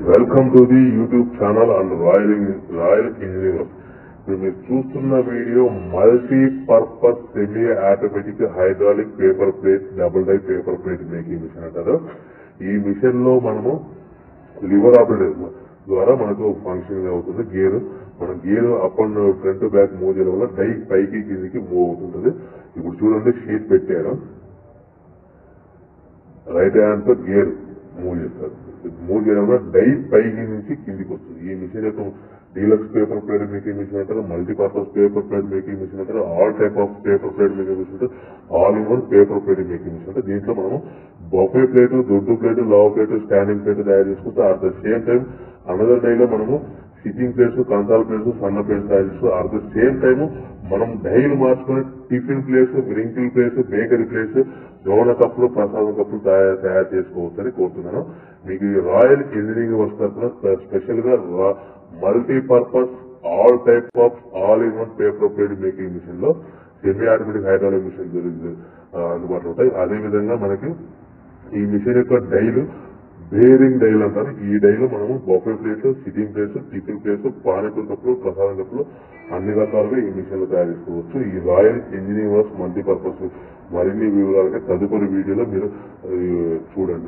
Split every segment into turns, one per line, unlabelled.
welcome to the YouTube channel and royal royal engineer ఇప్పుడు మీరు చూస్తున్న video multi purpose semi automatic hydraulic paper plate double die paper plate making machine అంటారు ఈ machine లో మనము liver operator ద్వారా మనకు ఫంక్షన్ అవుతుంది గేర్ మన gear up and front back move చేయడం వల్ల డై పైకి కిందికి మూవ్ అవుతుంటది ఇప్పుడు చూడండి షీట్ పెట్టారు రైట్ హ్యాండ్ తో గేర్ మూవ్ చేస్తారు మూవ్ చేయడం వల్ల డై పైకి నుంచి కిందికి వస్తుంది ఈ మిషన్ యొక్క deluxe paper plate making machine అంటారు multipurpose paper plate making machine అంటారు all type of paper plate making machine అంటారు all in one paper plate making machine అంటే దీంట్లో మనము బొఫే ప్లేట్ దొడ్డు ప్లేట్ లావ్ ప్లేట్ స్టాండింగ్ ప్లేట్ తయారు చేసుకుంటూ at the same time another డైలో మనము సిట్టింగ్ ప్లేట్స్ కంచాల ప్లేట్స్ సన్న ప్లేట్స్ తయారు చేస్తూ అట్ ద సేమ్ టైం మనం డైలు మార్చుకుని tiffin plates drinking plates bakery plates గౌన కప్పులు ప్రసాదం కప్పులు తయారు తయారు చేసుకోవచ్చని కోరుతున్నాను మీకు ఈ రాయల్ ఇంజనీరింగ్ వర్క్ తరఫున స్పెషల్ గా multipurpose all type of all in one paper plate making machine లో సెమీ ఆటోమేటిక్ హైడ్రాలిక్ మిషన్ అందుబాటులో ఉంటాయి అదే విధంగా మనకి ఈ మిషన్ యొక్క డైలు బేరింగ్ డైల్ అంటారు ఈ డైలు మనము బొఫే ప్లేట్లు sitting plates tiffin plates panipuri కప్పులు ప్రసాదం కప్పులు అన్ని రకాలుగా ఈ మిషన్లు తయారు చేసుకోవచ్చు ఈ రాయల్ ఇంజనీరింగ్ వర్క్స్ మల్టీపర్పస్ మరిన్ని వివరాలకి తదుపరి వీడియోలో మీరు ఆ, చూడండి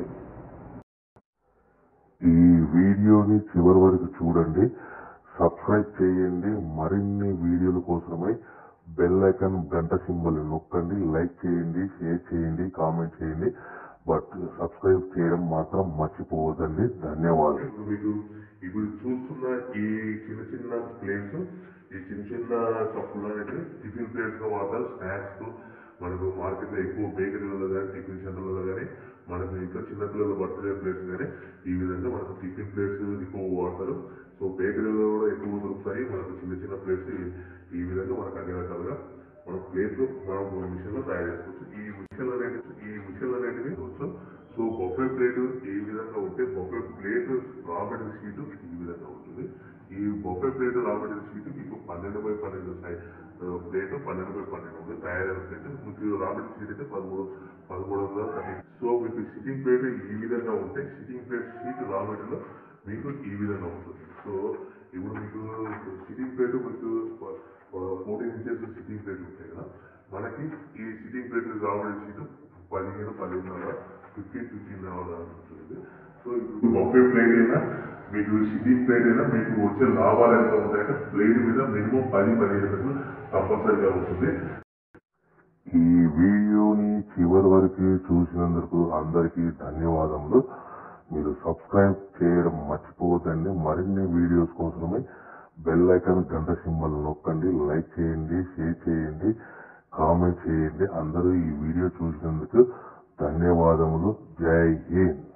ఈ వీడియోని చివరి వరకు చూడండి సబ్స్క్రైబ్ చేయండి మరిన్ని వీడియోల కోసమై బెల్ ఐకాన్ గంట సింబల్ నొక్కండి లైక్ చేయండి షేర్ చేయండి కామెంట్ చేయండి బట్ సబ్స్క్రైబ్ చేయడం మాత్రం మర్చిపోవద్దండి ధన్యవాదాలు మీకు ఇప్పుడు చూస్తున్న ఈ చిన్న చిన్న ప్లేట్స్ ఈ చిన్న చిన్న కప్పులు అనేది టిఫిన్ ప్లేట్స్ గా వాడతారు స్నాక్స్ మనకు మార్కెట్ లో ఎక్కువ బేకరీలలో కానీ టిఫిన్ సెంటర్లలో కానీ మనకు ఇంకా చిన్నపిల్లల బర్త్డే ప్లేట్స్ కానీ ఈ విధంగా మనకు టిఫిన్ ప్లేట్స్ ఎక్కువ వాడతారు సో బేకరీలో కూడా ఎక్కువ దొరుకుతాయి మనకు చిన్న చిన్న ప్లేట్స్ ఈ- ఈ విధంగా మనకు అన్ని రకాలుగా మన ప్లేట్లు మనం మిషన్ లో తయారు చేసుకోవచ్చు ఈ మిషన్ అనేది ఈ మిషన్ అనేటివి వచ్చు సో బొఫే ప్లేట్ ఈ విధంగా ఉంటే buffet plate raw material sheet ఈ విధంగా ఉంటుంది ఈ buffet plate raw material sheet మీకు పన్నెండు బై పన్నెండు సైజ్ ప్లేట్ పన్నెండు బై పన్నెండు ఉంది తయారైన ప్లేట్ మీకు రా మెటీరియల్ షీట్ అయితే పదమూడు పదమూడు వందల థర్టీ సో మీకు సిట్టింగ్ ప్లేట్ ఈ విధంగా ఉంటే sitting plate sheet raw material మీకు ఈ విధంగా ఉంటుంది సో ఇప్పుడు మీకు సిట్టింగ్ ప్లేట్ మీకు ఫోర్టీన్ ఇంచెస్ సిట్టింగ్ ప్లేట్ ఉంటాయి కదా మనకి ఈ సిట్టింగ్ ప్లేట్ రావడం షీట్ పదిహేను పదిహేనున్నర ఫిఫ్టీన్ ఫిఫ్టీన్ ఉంటుంది సో ఇప్పుడు బొఫే ప్లేట్ అయినా మీకు సిట్టింగ్ ప్లేట్ అయినా మీకు వచ్చే లాభాలు ఎంత ఉంటాయంటే ప్లేట్ మీద మినిమం పది పదిహేను పైసలు కంపల్సరీగా ఉంటుంది ఈ వీడియోని చివరి వరకు చూసినందుకు అందరికీ ధన్యవాదములు మీరు సబ్స్క్రైబ్ చేయడం మర్చిపోవద్దండి మరిన్ని వీడియోస్ కోసమై బెల్ ఐకాన్ గంట సింబల్ నొక్కండి లైక్ చేయండి షేర్ చేయండి కామెంట్ చేయండి అందరూ ఈ వీడియో చూసినందుకు ధన్యవాదములు జై హింద్